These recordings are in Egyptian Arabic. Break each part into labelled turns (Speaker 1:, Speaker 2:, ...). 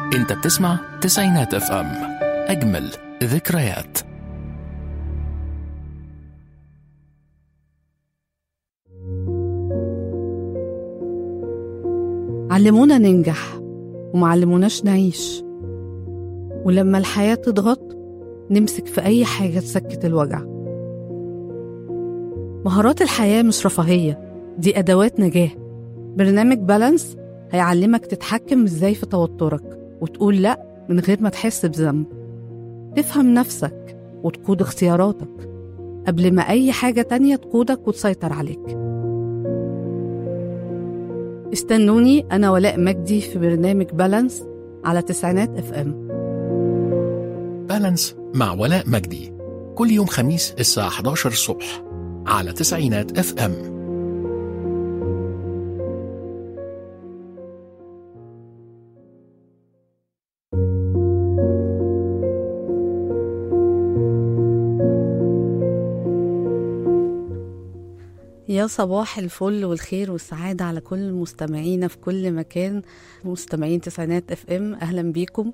Speaker 1: انت بتسمع تسعينات اف ام اجمل ذكريات
Speaker 2: علمونا ننجح ومعلموناش نعيش ولما الحياة تضغط نمسك في أي حاجة تسكت الوجع مهارات الحياة مش رفاهية دي أدوات نجاة برنامج بالانس هيعلمك تتحكم ازاي في توترك وتقول لأ من غير ما تحس بذنب تفهم نفسك وتقود اختياراتك قبل ما أي حاجة تانية تقودك وتسيطر عليك استنوني أنا ولاء مجدي في برنامج بالانس على تسعينات اف ام
Speaker 1: بالانس مع ولاء مجدي كل يوم خميس الساعة 11 الصبح على تسعينات اف ام
Speaker 2: يا صباح الفل والخير والسعادة على كل مستمعينا في كل مكان مستمعين تسعينات اف ام اهلا بيكم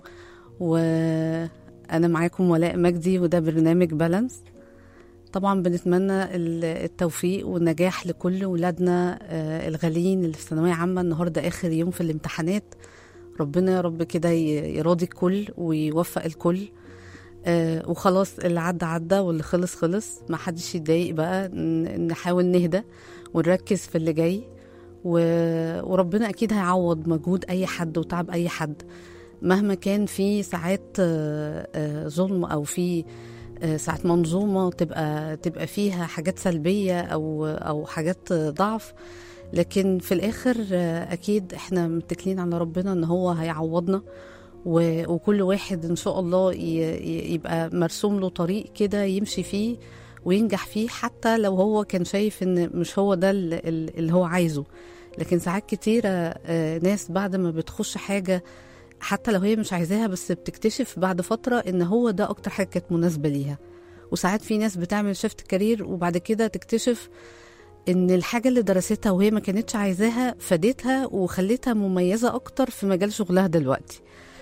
Speaker 2: وانا معاكم ولاء مجدي وده برنامج بالانس طبعا بنتمنى ال- التوفيق والنجاح لكل ولادنا آه، الغاليين اللي في ثانوية عامة النهاردة آخر يوم في الامتحانات ربنا يا رب كده ي- يراضي الكل ويوفق الكل آه، وخلاص اللي عدى عدى واللي خلص خلص ما حدش يتضايق بقى ن- نحاول نهدى ونركز في اللي جاي و... وربنا اكيد هيعوض مجهود اي حد وتعب اي حد مهما كان في ساعات آه، آه، ظلم او في آه، ساعات منظومه تبقى تبقى فيها حاجات سلبيه او او حاجات آه، ضعف لكن في الاخر آه، اكيد احنا متكلين على ربنا ان هو هيعوضنا و- وكل واحد ان شاء الله ي- ي- يبقى مرسوم له طريق كده يمشي فيه وينجح فيه حتى لو هو كان شايف ان مش هو ده ال- ال- اللي هو عايزه لكن ساعات كتيرة آه، ناس بعد ما بتخش حاجة حتى لو هي مش عايزاها بس بتكتشف بعد فترة ان هو ده اكتر حاجة كانت مناسبة ليها وساعات في ناس بتعمل شيفت كارير وبعد كده تكتشف ان الحاجة اللي درستها وهي ما كانتش عايزاها فادتها وخلتها مميزة اكتر في مجال شغلها دلوقتي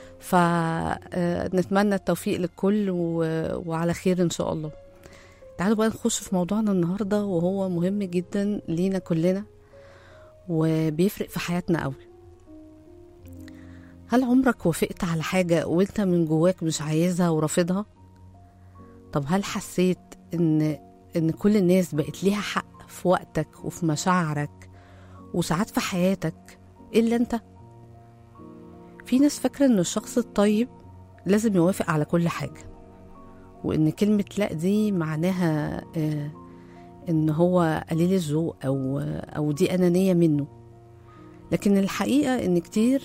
Speaker 2: فنتمنى التوفيق للكل و- وعلى خير ان شاء الله تعالوا بقى نخش في موضوعنا النهارده وهو مهم جدا لينا كلنا وبيفرق في حياتنا قوي هل عمرك وافقت على حاجة وانت من جواك مش عايزها ورافضها؟ طب هل حسيت ان ان كل الناس بقت ليها حق في وقتك وفي مشاعرك وساعات في حياتك الا انت؟ في ناس فاكرة ان الشخص الطيب لازم يوافق على كل حاجة وان كلمة لا دي معناها آه ان هو قليل الذوق او او دي انانية منه لكن الحقيقة ان كتير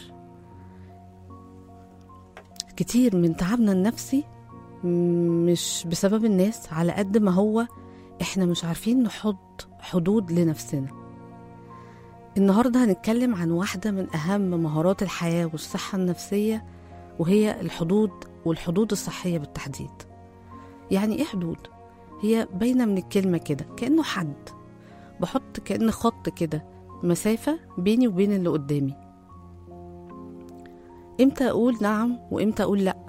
Speaker 2: كتير من تعبنا النفسي مش بسبب الناس على قد ما هو احنا مش عارفين نحط حدود لنفسنا النهارده هنتكلم عن واحدة من أهم مهارات الحياة والصحة النفسية وهي الحدود والحدود الصحية بالتحديد يعني إيه حدود؟ هي باينة من الكلمة كده كأنه حد بحط كأن خط كده مسافة بيني وبين اللي قدامي إمتى أقول نعم وإمتى أقول لأ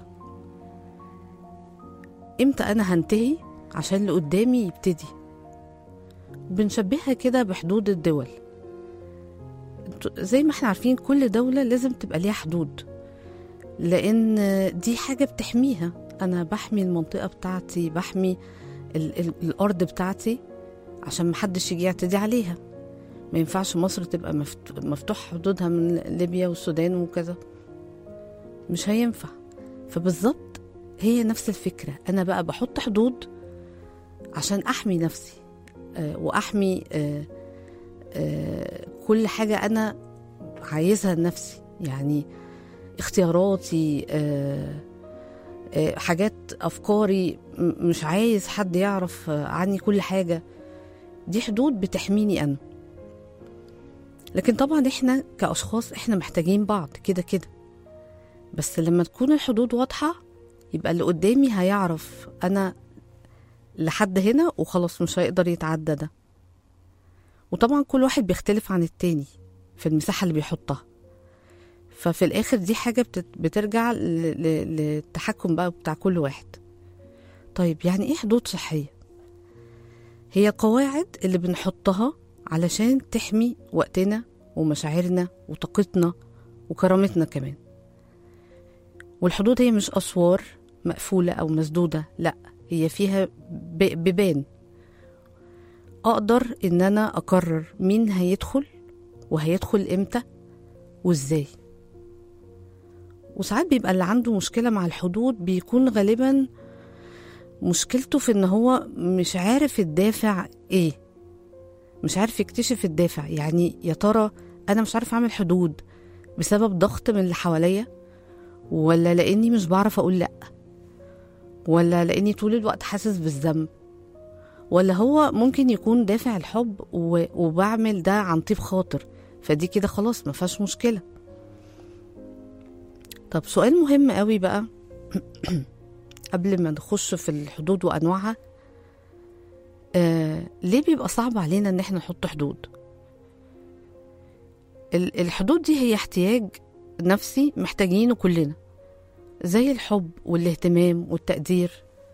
Speaker 2: إمتى أنا هنتهي عشان اللي قدامي يبتدي بنشبهها كده بحدود الدول زي ما احنا عارفين كل دولة لازم تبقى ليها حدود لأن دي حاجة بتحميها أنا بحمي المنطقة بتاعتي بحمي ال ال الأرض بتاعتي عشان محدش يجي يعتدي عليها ما ينفعش مصر تبقى مفت- مفتوح حدودها من ليبيا والسودان وكذا مش هينفع فبالظبط هي نفس الفكرة أنا بقى بحط حدود عشان أحمي نفسي آه، وأحمي آه، آه، كل حاجة أنا عايزها لنفسي يعني اختياراتي آه، آه، حاجات أفكاري م- مش عايز حد يعرف آه، عني كل حاجة دي حدود بتحميني أنا لكن طبعا احنا كأشخاص احنا محتاجين بعض كده كده بس لما تكون الحدود واضحة يبقى اللي قدامي هيعرف أنا لحد هنا وخلاص مش هيقدر يتعدى ده وطبعا كل واحد بيختلف عن التاني في المساحة اللي بيحطها ففي الاخر دي حاجه بتت- بترجع ل- ل- للتحكم بقى بتاع كل واحد طيب يعني ايه حدود صحيه هي قواعد اللي بنحطها علشان تحمي وقتنا ومشاعرنا وطاقتنا وكرامتنا كمان والحدود هي مش اسوار مقفوله او مسدوده لا هي فيها ب- بيبان اقدر ان انا اقرر مين هيدخل وهيدخل امتى وازاي وساعات بيبقى اللي عنده مشكله مع الحدود بيكون غالبا مشكلته في ان هو مش عارف الدافع ايه مش عارف يكتشف الدافع يعني يا ترى انا مش عارف اعمل حدود بسبب ضغط من اللي حواليا ولا لاني مش بعرف اقول لا ولا لاني طول الوقت حاسس بالذنب ولا هو ممكن يكون دافع الحب و- وبعمل ده عن طيب خاطر فدي كده خلاص ما فيهاش مشكله طب سؤال مهم قوي بقى قبل ما نخش في الحدود وانواعها آه ليه بيبقى صعب علينا ان احنا نحط حدود ال- الحدود دي هي احتياج نفسي محتاجينه كلنا زي الحب والاهتمام والتقدير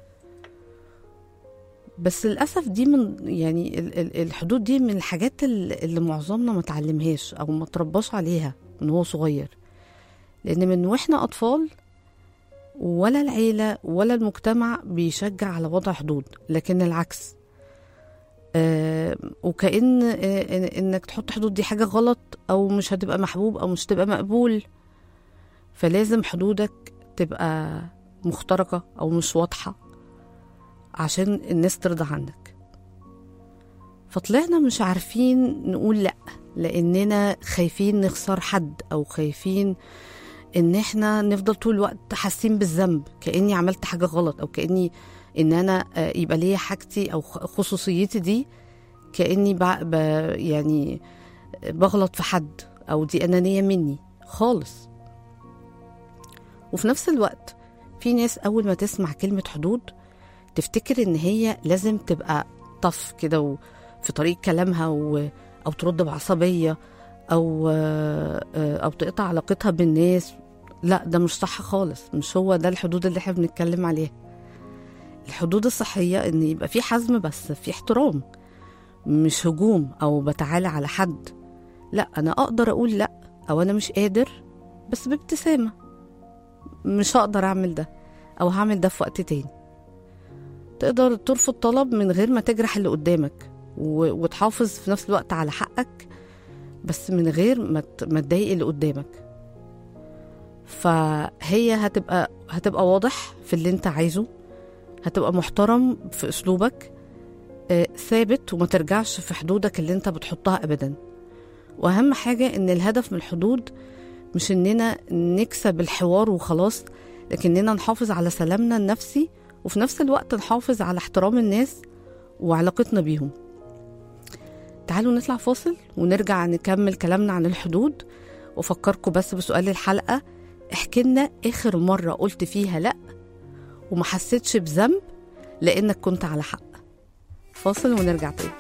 Speaker 2: بس للأسف دي من يعني ال- ال- الحدود دي من الحاجات ال- اللي معظمنا ما تعلمهاش أو ما ترباش عليها من هو صغير لأن من وإحنا أطفال ولا العيلة ولا المجتمع بيشجع على وضع حدود لكن العكس آه وكأن آه إن- إنك تحط حدود دي حاجة غلط أو مش هتبقى محبوب أو مش هتبقى مقبول فلازم حدودك تبقى مخترقة أو مش واضحة عشان الناس ترضى عنك فطلعنا مش عارفين نقول لأ لأننا خايفين نخسر حد أو خايفين إن إحنا نفضل طول الوقت حاسين بالذنب كأني عملت حاجة غلط أو كأني إن أنا آه، يبقى ليا حاجتي أو خ- خصوصيتي دي كأني ب... ب... يعني بغلط في حد أو دي أنانية مني خالص وفي نفس الوقت في ناس أول ما تسمع كلمة حدود تفتكر إن هي لازم تبقى طف كده و- في طريقة كلامها و... أو ترد بعصبية أو آه، آه، أو تقطع علاقتها بالناس لا ده مش صح خالص مش هو ده الحدود اللي احنا بنتكلم عليها الحدود الصحية إن يبقى في حزم بس في احترام مش هجوم أو بتعالى على حد لا أنا أقدر أقول لا أو أنا مش قادر بس بابتسامة مش هقدر أعمل ده أو هعمل ده في وقت تاني تقدر ترفض طلب من غير ما تجرح اللي قدامك و- وتحافظ في نفس الوقت على حقك بس من غير ما ت- ما تضايق اللي قدامك فهي هتبقى هتبقى واضح في اللي انت عايزه هتبقى محترم في اسلوبك آه، ثابت وما ترجعش في حدودك اللي انت بتحطها ابدا واهم حاجه ان الهدف من الحدود مش اننا نكسب الحوار وخلاص لكننا نحافظ على سلامنا النفسي وفي نفس الوقت نحافظ على احترام الناس وعلاقتنا بيهم تعالوا نطلع فاصل ونرجع نكمل كلامنا عن الحدود وفكركم بس بسؤال الحلقة احكي لنا آخر مرة قلت فيها لأ وما حسيتش بذنب لأنك كنت على حق فاصل ونرجع تاني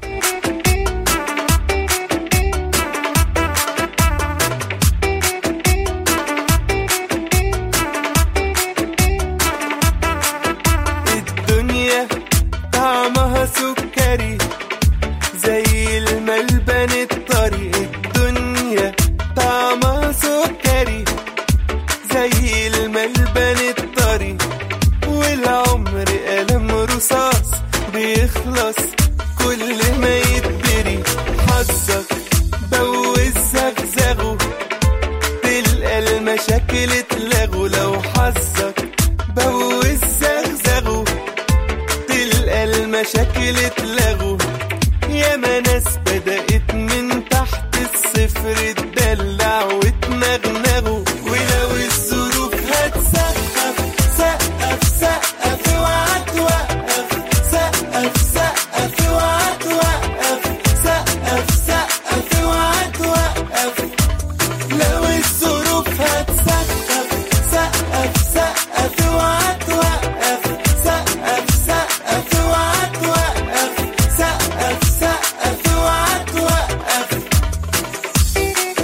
Speaker 3: الدنيا طعمها سكري زي الملبن الطري الدنيا طعمها سكري زي الملبن الطري والعمر قلم رصاص بيخلص كل ما يتبري حظك بوز زغزغه تلقى المشاكل اتلغوا لو حظك بوز زغزغه تلقى المشاكل اتلغوا ياما ناس بدأت من تحت الصفر تدلع وتنغنغوا ولو الظروف هتسقف سقف سقف اوعى توقف سقف سقف اوعى توقف سقف سقف اوعى توقف لو الظروف هتسقف سقف سقف اوعى توقف سقف سقف اوعى توقف سقف سقف اوعى توقف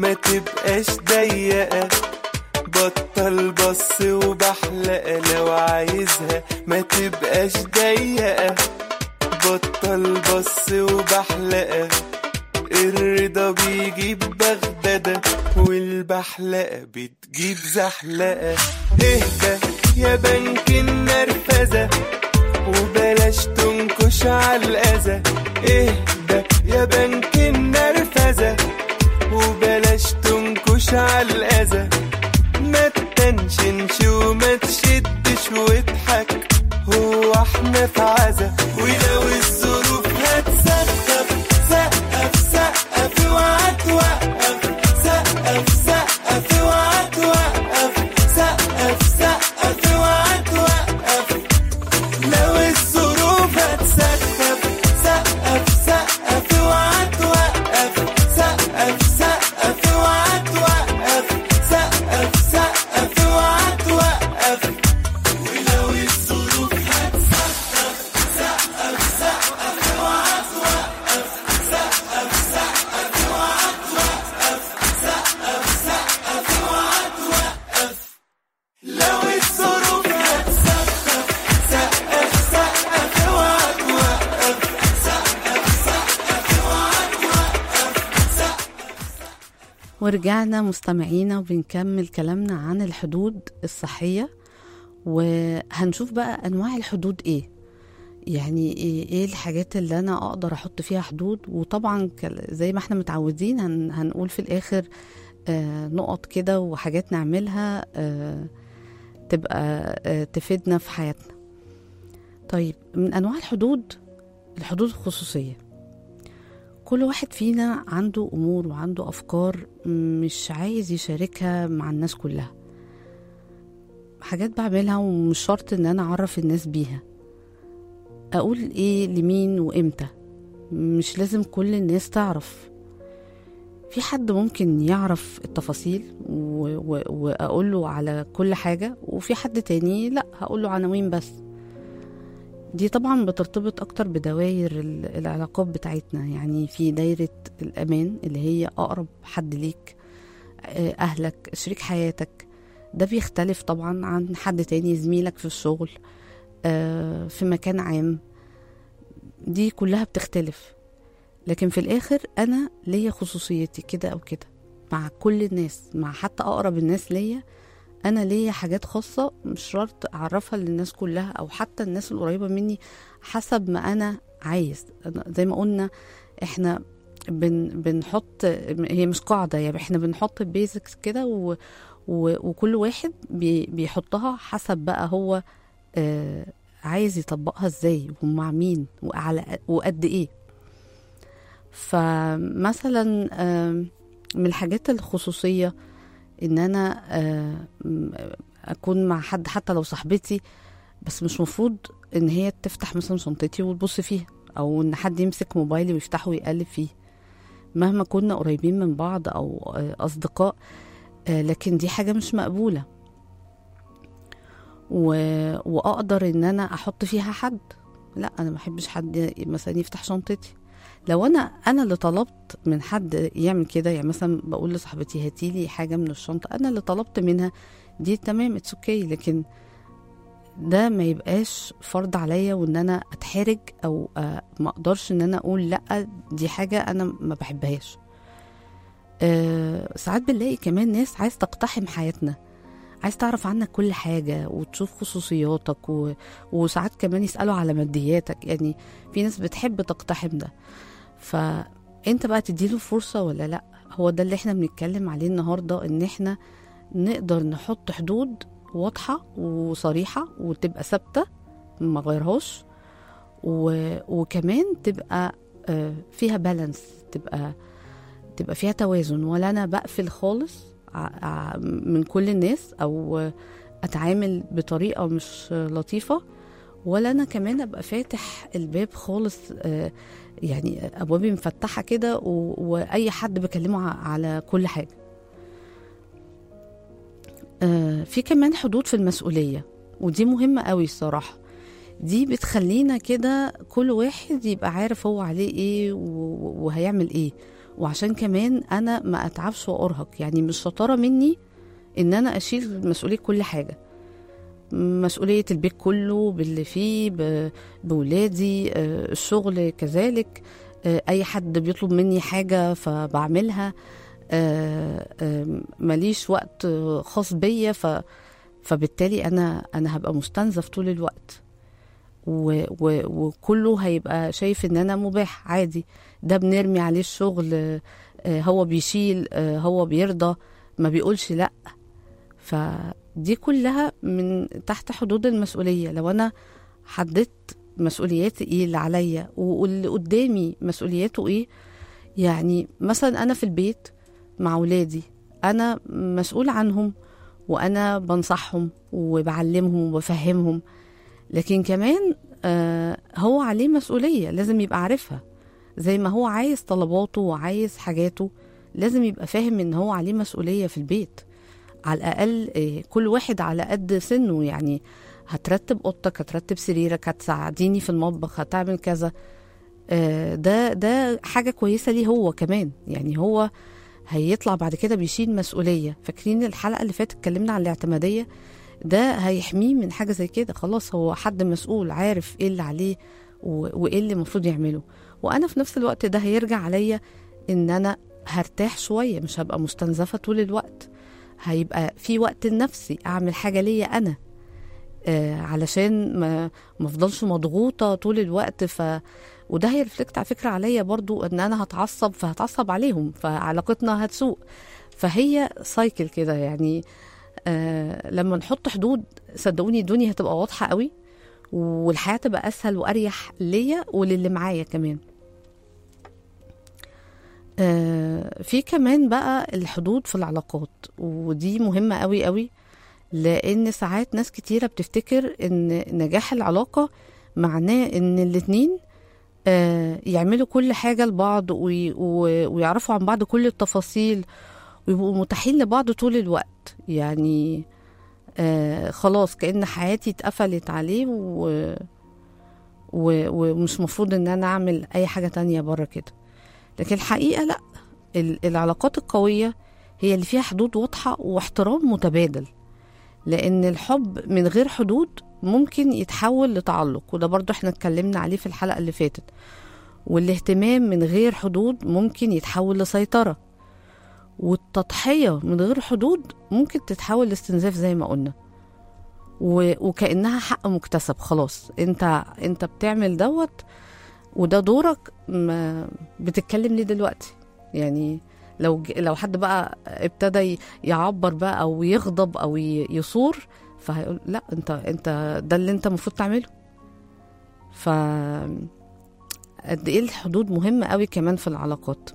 Speaker 3: ما تبقاش ضيقة بطل بص وبحلقة لو عايزها ما تبقاش ضيقة بطل بص وبحلقة الرضا بيجيب بغدادة والبحلقة بتجيب زحلقة اهدى يا بنك النرفزة وبلاش تنكش على الأذى اهدى يا بنك النرفزة وبلاش تنكش على الأذى ما تنشنش وما تشدش واضحك هو احنا في عزا ولو الظروف هتسقف سقف سقف اوعى توقف سقف سقف اوعى توقف سقف سقف اوعى توقف لو الظروف هتسقف سقف سقف اوعى توقف سقف سقف اوعى توقف سقف سقف اوعى توقف ولو الظروف هتسقف سقف سقف اوعى توقف سقف سقف اوعى توقف سقف سقف اوعى توقف لو الظروف هتسقف سقف سقف اوعى توقف سقف سقف اوعى توقف
Speaker 2: ورجعنا مستمعينا وبنكمل كلامنا عن الحدود الصحية وهنشوف بقى أنواع الحدود إيه يعني إيه إيه الحاجات اللي أنا أقدر أحط فيها حدود وطبعا كال- زي ما احنا متعودين هن هنقول في الآخر آه نقط كده وحاجات نعملها آه تبقى آه تفيدنا في حياتنا طيب من أنواع الحدود الحدود الخصوصية كل واحد فينا عنده أمور وعنده أفكار مش عايز يشاركها مع الناس كلها حاجات بعملها ومش شرط ان انا اعرف الناس بيها اقول ايه لمين وامتى مش لازم كل الناس تعرف في حد ممكن يعرف التفاصيل و... و... واقول له على كل حاجة وفي حد تاني لا هقول له عناوين بس دي طبعا بترتبط اكتر بدوائر ال- العلاقات بتاعتنا يعني في دايرة الامان اللي هي اقرب حد ليك آه، اهلك شريك حياتك ده بيختلف طبعا عن حد تاني زميلك في الشغل آه، في مكان عام دي كلها بتختلف لكن في الاخر انا ليا خصوصيتي كده او كده مع كل الناس مع حتى اقرب الناس ليا انا ليا حاجات خاصه مش شرط اعرفها للناس كلها او حتى الناس القريبه مني حسب ما انا عايز أنا زي ما قلنا احنا بن بنحط هي مش قاعده يعني احنا بنحط بيزكس كده و و وكل واحد بي بيحطها حسب بقى هو آه عايز يطبقها ازاي ومع مين وعلى وقد ايه فمثلا آه من الحاجات الخصوصيه ان انا آه م- اكون مع حد حتى لو صاحبتي بس مش مفروض ان هي تفتح مثلا شنطتي وتبص فيها او ان حد يمسك موبايلي ويفتحه ويقلب فيه مهما كنا قريبين من بعض او آه، اصدقاء آه، لكن دي حاجه مش مقبوله و... واقدر ان انا احط فيها حد لا انا ما احبش حد مثلا يفتح شنطتي لو انا انا اللي طلبت من حد يعمل كده يعني مثلا بقول لصاحبتي هاتي لي حاجه من الشنطه انا اللي طلبت منها دي تمام اتس اوكي لكن ده ما يبقاش فرض عليا وان انا اتحرج او آه، ما اقدرش ان انا اقول لا دي حاجه انا ما بحبهاش آه، ساعات بنلاقي كمان ناس عايز تقتحم حياتنا عايز تعرف عنك كل حاجة وتشوف خصوصياتك و... وساعات كمان يسألوا على مادياتك يعني في ناس بتحب تقتحم ده فانت بقى تديله فرصة ولا لا هو ده اللي احنا بنتكلم عليه النهاردة ان احنا نقدر نحط حدود واضحة وصريحة وتبقى ثابتة ما غيرهاش و... وكمان تبقى آه، فيها بالانس تبقى تبقى فيها توازن ولا انا بقفل خالص ع- ع- من كل الناس او اتعامل بطريقه مش لطيفه ولا انا كمان ابقى فاتح الباب خالص آه، يعني ابوابي مفتحه كده و- واي حد بكلمه ع- على كل حاجه آه، في كمان حدود في المسؤوليه ودي مهمه قوي الصراحه دي بتخلينا كده كل واحد يبقى عارف هو عليه ايه و- وهيعمل ايه وعشان كمان انا ما اتعبش وارهق يعني مش شطاره مني ان انا اشيل مسؤوليه كل حاجه مسؤوليه البيت كله باللي فيه ب- بولادي آه، الشغل كذلك آه، اي حد بيطلب مني حاجه فبعملها آه، آه، ماليش وقت خاص بيا ف فبالتالي انا انا هبقى مستنزف طول الوقت و و وكله هيبقى شايف ان انا مباح عادي ده بنرمي عليه الشغل آه، آه، هو بيشيل آه، هو بيرضى ما بيقولش لا فدي كلها من تحت حدود المسؤولية لو أنا حددت مسؤولياتي ايه اللي عليا واللي قدامي مسؤولياته ايه يعني مثلا أنا في البيت مع ولادي أنا مسؤول عنهم وأنا بنصحهم وبعلمهم وبفهمهم لكن كمان آه هو عليه مسؤولية لازم يبقى عارفها زي ما هو عايز طلباته وعايز حاجاته لازم يبقى فاهم ان هو عليه مسؤولية في البيت على الأقل آه، كل واحد على قد سنه يعني هترتب أوضتك هترتب سريرك هتساعديني في المطبخ هتعمل كذا آه، ده ده حاجة كويسة ليه هو كمان يعني هو هيطلع بعد كده بيشيل مسؤولية فاكرين الحلقة اللي فاتت اتكلمنا عن الاعتمادية ده هيحميه من حاجة زي كده خلاص هو حد مسؤول عارف ايه اللي عليه و- وايه اللي المفروض يعمله وانا في نفس الوقت ده هيرجع عليا ان انا هرتاح شوية مش هبقى مستنزفة طول الوقت هيبقى في وقت لنفسي اعمل حاجة ليا انا آه علشان ما ما افضلش مضغوطة طول الوقت ف وده هيرفلكت على فكرة عليا برضو ان انا هتعصب فهتعصب عليهم فعلاقتنا هتسوء فهي سايكل كده يعني آه لما نحط حدود صدقوني الدنيا هتبقى واضحة قوي والحياة تبقى أسهل وأريح ليا وللي معايا كمان آه في كمان بقى الحدود في العلاقات ودي مهمة قوي قوي لأن ساعات ناس كتيرة بتفتكر إن نجاح العلاقة معناه إن الاتنين آه يعملوا كل حاجة لبعض وي- و- ويعرفوا عن بعض كل التفاصيل ويبقوا متاحين لبعض طول الوقت يعني آه خلاص كأن حياتي اتقفلت عليه و... و... ومش مفروض ان انا اعمل اي حاجة تانية بره كده لكن الحقيقة لا ال- العلاقات القوية هي اللي فيها حدود واضحة واحترام متبادل لان الحب من غير حدود ممكن يتحول لتعلق وده برضو احنا اتكلمنا عليه في الحلقة اللي فاتت والاهتمام من غير حدود ممكن يتحول لسيطرة والتضحية من غير حدود ممكن تتحول لاستنزاف زي ما قلنا و... وكأنها حق مكتسب خلاص انت انت بتعمل دوت وده دورك ما بتتكلم ليه دلوقتي يعني لو ج- لو حد بقى ابتدى ي- يعبر بقى او يغضب او ي- يصور فهيقول لا انت انت ده اللي انت المفروض تعمله ف قد ايه الحدود مهمه قوي كمان في العلاقات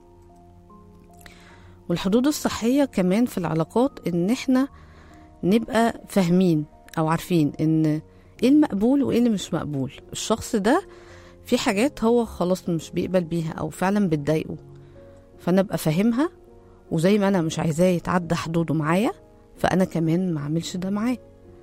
Speaker 2: والحدود الصحيه كمان في العلاقات ان احنا نبقى فاهمين او عارفين ان ايه المقبول وايه اللي مش مقبول الشخص ده في حاجات هو خلاص مش بيقبل بيها او فعلا بتضايقه فانا ابقى فاهمها وزي ما انا مش عايزاه يتعدى حدوده معايا فانا كمان ما اعملش ده معاه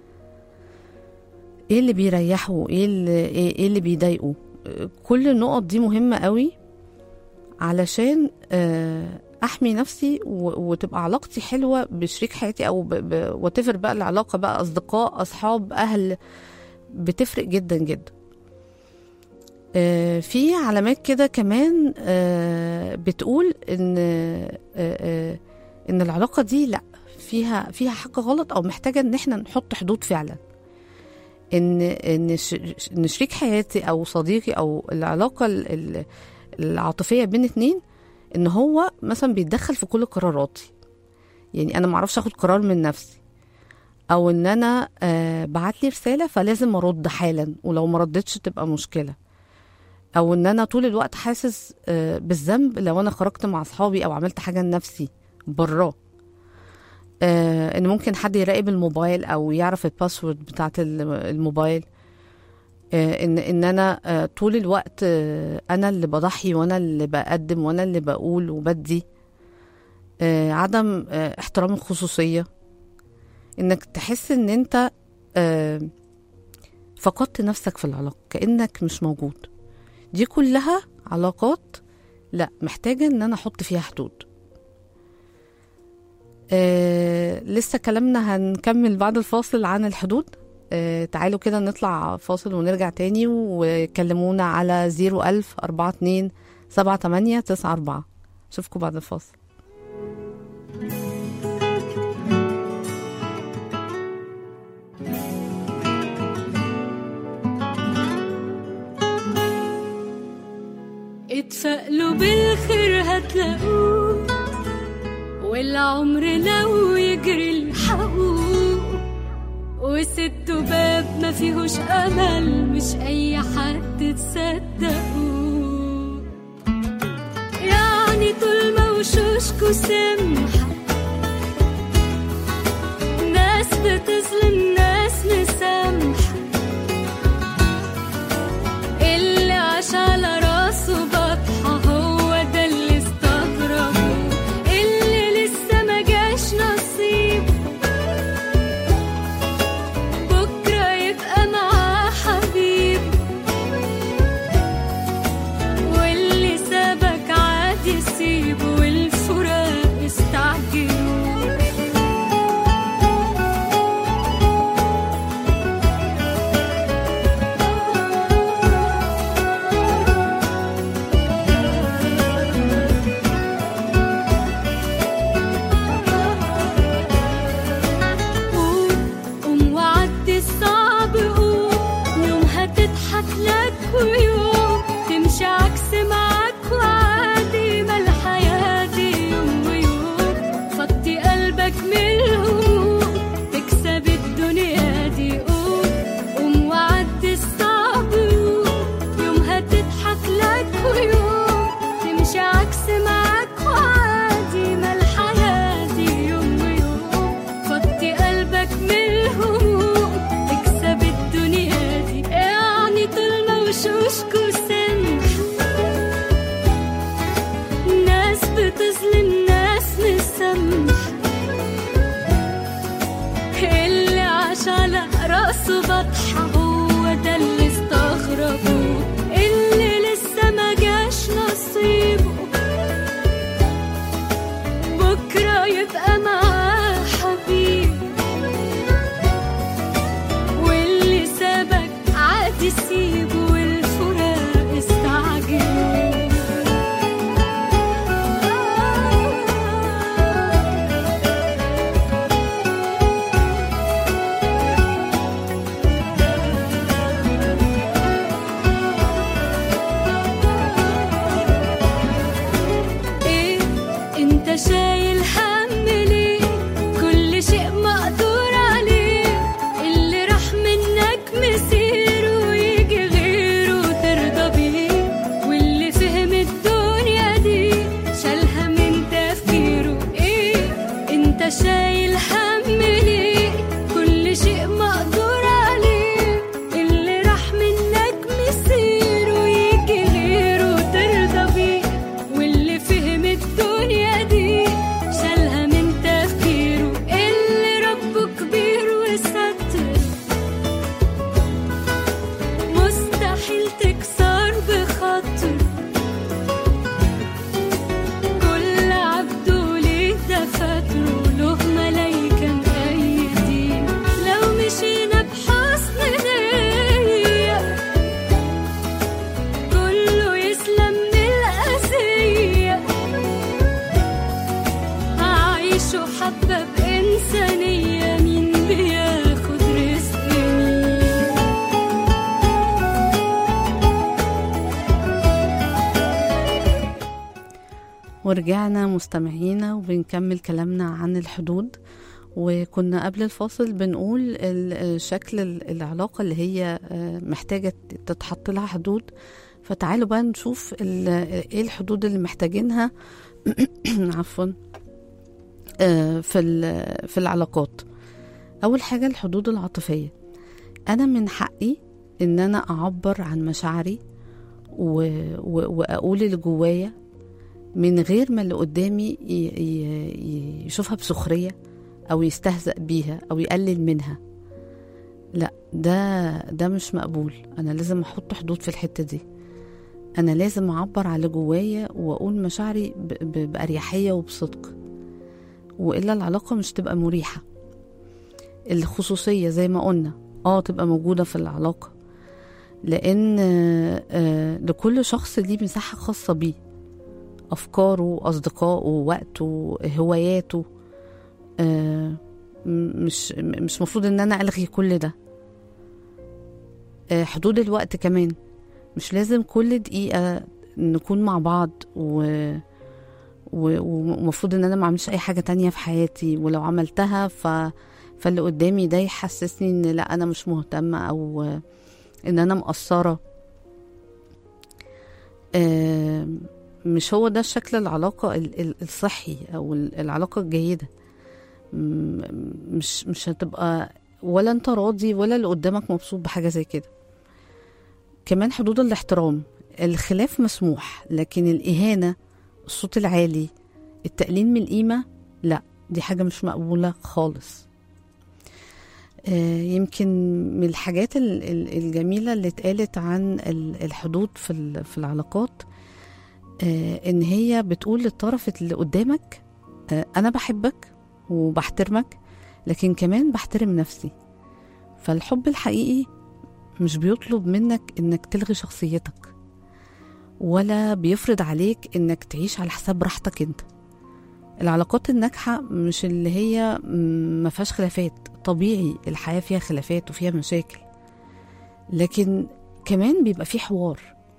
Speaker 2: ايه اللي بيريحه ايه اللي ايه إيه اللي بيضايقه آه، كل النقط دي مهمه قوي علشان آه، احمي نفسي و- وتبقى علاقتي حلوه بشريك حياتي او وتفر بقى العلاقه بقى اصدقاء اصحاب اهل بتفرق جدا جدا آه، في علامات كده كمان آه، بتقول ان آه، آه، ان العلاقه دي لا فيها فيها حاجه غلط او محتاجه ان احنا نحط حدود فعلا ان ان ش- ان شريك حياتي او صديقي او العلاقه ال- ال- العاطفيه بين اتنين ان هو مثلا بيتدخل في كل قراراتي يعني انا معرفش اخد قرار من نفسي او ان انا آه بعت لي رساله فلازم ارد حالا ولو ما ردتش تبقى مشكله او ان انا طول الوقت حاسس آه بالذنب لو انا خرجت مع اصحابي او عملت حاجه لنفسي براه آه ان ممكن حد يراقب الموبايل او يعرف الباسورد بتاعت ال- الموبايل آه ان ان انا آه طول الوقت آه انا اللي بضحي وانا اللي بقدم وانا اللي بقول وبدي آه عدم آه احترام الخصوصيه انك تحس ان انت آه فقدت نفسك في العلاقه كانك مش موجود دي كلها علاقات لا محتاجة ان انا احط فيها حدود آه لسه كلامنا هنكمل بعد الفاصل عن الحدود آه تعالوا كده نطلع فاصل ونرجع تاني وكلمونا على 01000 42 78 94 اشوفكم بعد الفاصل
Speaker 4: اتفائلوا بالخير هتلاقوه والعمر لو يجري الحقوق وست باب ما فيهوش امل مش اي حد تصدقوه يعني طول ما وشوشكوا سمحة ناس بتظلم ناس مسامحة اللي عاش على راسه بطحة هو ده اللي استغربه اللي لسه ما جاش نصيب بكرة يبقى معاه حبيب واللي سابك عادي سيبه والفراق استعجلوا قوم قوم وعدي الصعب قوم يوم هتضحك لك ويوم تمشي عكس معاك وعادي ما الحياة دي يوم ويوم فضي قلبك من الهموم تكسب الدنيا دي قوم قوم وعدي الصعب قوم يوم هتضحك لك ويوم تمشي عكس معاك وعادي ما الحياة دي يوم ويوم فضي قلبك من الهموم تكسب الدنيا دي يعني طول ما وشوشكوا سمح ناس بتظلم ناس مسامح اللي عاش على راسه بطحة هو ده اللي استغربوه اللي لسه ما جاش نصيبه بكرة يبقى معاه حبيب واللي سابك عادي سيبه والفراق استعجلوا ايه انت شايل هم ليه كل شيء مقدور عليه اللي راح منك مسيره ويجي غيره ترضى بيه واللي فهم الدنيا دي شالها من تفكيره ايه انت شايل هم ليه كل شيء مقدور عليه اللي راح منك مسيره ويجي غيره ترضى بيه واللي فهم الدنيا دي شالها من تفكيره اللي ربه كبير وستر مستحيل تكسر بخاطر كل عبده ليه دفاتره له ملايكة مأيدين لو مشينا بحسن نية كله يسلم من الأذية عايشوا حبة بإنسانية مين بياخد رزق مين
Speaker 2: ورجعنا مستمعينا وبنكمل كلامنا عن الحدود وكنا قبل الفاصل بنقول ال- شكل ال- العلاقة اللي هي آه، محتاجة تتحط لها حدود فتعالوا بقى نشوف ال- ايه الحدود اللي محتاجينها عفوا آه، في ال- في العلاقات اول حاجة الحدود العاطفية انا من حقي ان انا اعبر عن مشاعري و... و... واقول اللي جوايا من غير ما اللي قدامي ي... ي... يشوفها بسخرية أو يستهزأ بيها أو يقلل منها لا ده ده مش مقبول أنا لازم أحط حدود في الحتة دي انا لازم اعبر على جوايا واقول مشاعري ب- ب- باريحيه وبصدق والا العلاقه مش تبقى مريحه الخصوصيه زي ما قلنا اه تبقى موجوده في العلاقه لان آه، آه، لكل شخص ليه مساحه خاصه بيه افكاره اصدقائه وقته هواياته آه، م- مش م- مش مفروض ان انا الغي كل ده آه، حدود الوقت كمان مش لازم كل دقيقة نكون مع بعض و و- ومفروض ان انا ما اعملش اي حاجة تانية في حياتي ولو عملتها ف فاللي قدامي ده يحسسني ان لا انا مش مهتمة او ان انا مقصرة آه، مش هو ده شكل العلاقة ال- ال- الصحي او ال- العلاقة الجيدة م- مش مش هتبقى ولا انت راضي ولا اللي قدامك مبسوط بحاجة زي كده كمان حدود الاحترام الخلاف مسموح لكن الإهانة الصوت العالي التقليل من القيمة لا دي حاجة مش مقبولة خالص آه، يمكن من الحاجات ال- ال- الجميلة اللي اتقالت عن ال- الحدود في ال- في العلاقات آه، إن هي بتقول للطرف اللي قدامك آه، أنا بحبك وبحترمك لكن كمان بحترم نفسي فالحب الحقيقي مش بيطلب منك انك تلغي شخصيتك ولا بيفرض عليك انك تعيش على حساب راحتك انت العلاقات الناجحة مش اللي هي م- ما فيهاش خلافات طبيعي الحياة فيها خلافات وفيها مشاكل لكن كمان بيبقى في حوار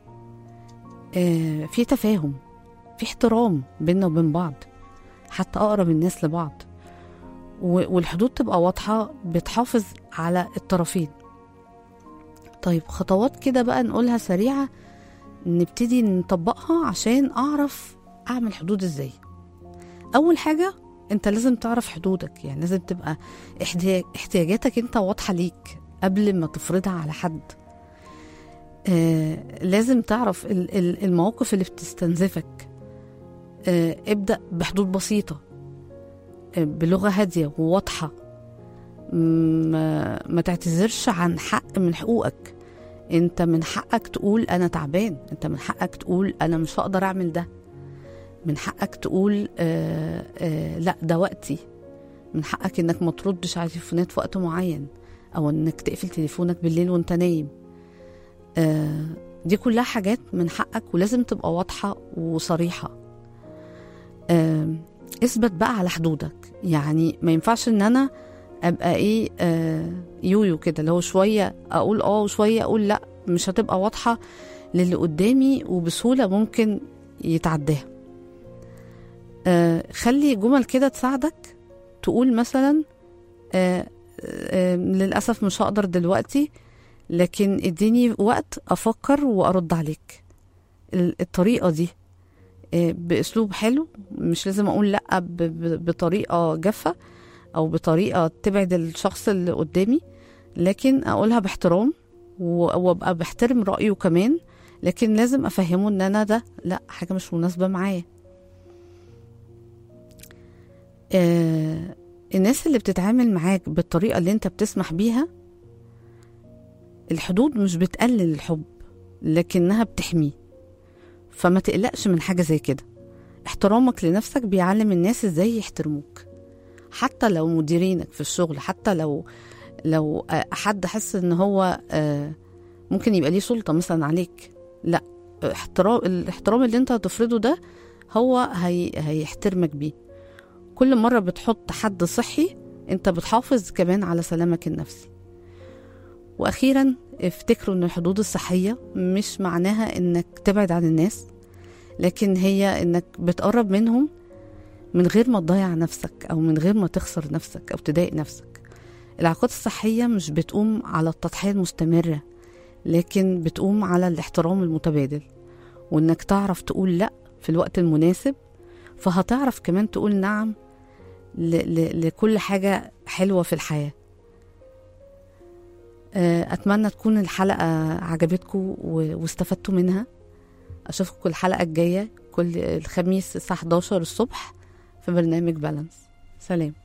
Speaker 2: آه في تفاهم في احترام بيننا وبين بعض حتى أقرب الناس لبعض و- والحدود تبقى واضحة بتحافظ على الطرفين طيب خطوات كده بقى نقولها سريعة نبتدي نطبقها عشان أعرف أعمل حدود إزاي أول حاجة أنت لازم تعرف حدودك يعني لازم تبقى احتياج احتياجاتك أنت واضحة ليك قبل ما تفرضها على حد آه لازم تعرف ال- ال- المواقف اللي بتستنزفك آه ابدأ بحدود بسيطة آه بلغة هادية وواضحة ما, ما تعتذرش عن حق من حقوقك انت من حقك تقول انا تعبان انت من حقك تقول انا مش هقدر اعمل ده من حقك تقول آه آه لا ده وقتي من حقك انك ما تردش على التليفونات في وقت معين او انك تقفل تليفونك بالليل وانت نايم آه دي كلها حاجات من حقك ولازم تبقى واضحة وصريحة آه اثبت بقى على حدودك يعني ما ينفعش ان انا ابقى ايه آه يويو كده اللي هو شويه اقول اه وشويه اقول لا مش هتبقى واضحه للي قدامي وبسهوله ممكن يتعداها آه خلي جمل كده تساعدك تقول مثلا آه آه للاسف مش هقدر دلوقتي لكن اديني وقت افكر وارد عليك ال- الطريقه دي آه باسلوب حلو مش لازم اقول لا ب- ب- بطريقه جافه او بطريقه تبعد الشخص اللي قدامي لكن اقولها باحترام و- وابقى بحترم رايه كمان لكن لازم افهمه ان انا ده لا حاجه مش مناسبه معايا آه الناس اللي بتتعامل معاك بالطريقه اللي انت بتسمح بيها الحدود مش بتقلل الحب لكنها بتحميه فما تقلقش من حاجه زي كده احترامك لنفسك بيعلم الناس ازاي يحترموك حتى لو مديرينك في الشغل حتى لو لو آه، حد حس ان هو آه، ممكن يبقى ليه سلطة مثلا عليك لا احترام الاحترام اللي انت هتفرضه ده هو هي هيحترمك بيه كل مرة بتحط حد صحي انت بتحافظ كمان على سلامك النفسي واخيرا افتكروا ان الحدود الصحية مش معناها انك تبعد عن الناس لكن هي انك بتقرب منهم من غير ما تضيع نفسك او من غير ما تخسر نفسك او تضايق نفسك العلاقات الصحية مش بتقوم على التضحية المستمرة لكن بتقوم على الاحترام المتبادل وانك تعرف تقول لا في الوقت المناسب فهتعرف كمان تقول نعم ل- ل- لكل حاجة حلوة في الحياة آه، أتمنى تكون الحلقة عجبتكم و- واستفدتوا منها أشوفكم الحلقة الجاية كل الخميس الساعة 11 الصبح في برنامج بالانس سلام